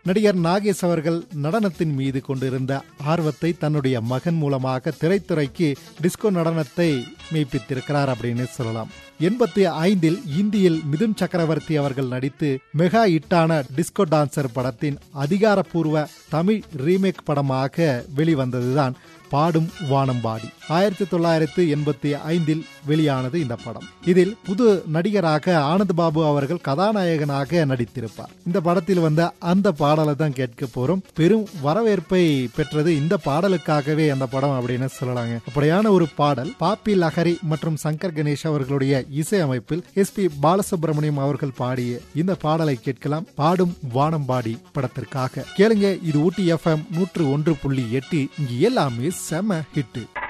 நடிகர் நாகேஷ் அவர்கள் நடனத்தின் மீது கொண்டிருந்த ஆர்வத்தை தன்னுடைய மகன் மூலமாக திரைத்துறைக்கு டிஸ்கோ நடனத்தை மெய்ப்பித்திருக்கிறார் அப்படின்னு சொல்லலாம் எண்பத்தி ஐந்தில் இந்தியில் மிதுன் சக்கரவர்த்தி அவர்கள் நடித்து மெகா ஹிட்டான டிஸ்கோ டான்சர் படத்தின் அதிகாரப்பூர்வ தமிழ் ரீமேக் படமாக வெளிவந்ததுதான் பாடும் வானம்பாடி ஆயிரத்தி தொள்ளாயிரத்து எண்பத்தி ஐந்தில் வெளியானது இந்த படம் இதில் புது நடிகராக ஆனந்த் பாபு அவர்கள் கதாநாயகனாக நடித்திருப்பார் இந்த படத்தில் வந்த அந்த பாடலை தான் கேட்க போறோம் பெரும் வரவேற்பை பெற்றது இந்த பாடலுக்காகவே அந்த படம் அப்படின்னு சொல்லலாங்க அப்படியான ஒரு பாடல் பாப்பி லஹரி மற்றும் சங்கர் கணேஷ் அவர்களுடைய இசை அமைப்பில் எஸ் பி பாலசுப்ரமணியம் அவர்கள் பாடிய இந்த பாடலை கேட்கலாம் பாடும் வானம்பாடி படத்திற்காக கேளுங்க இது ஊட்டி எஃப்எம் நூற்று ஒன்று புள்ளி எட்டு இங்கு எல்லாமே செம ஹிட்டு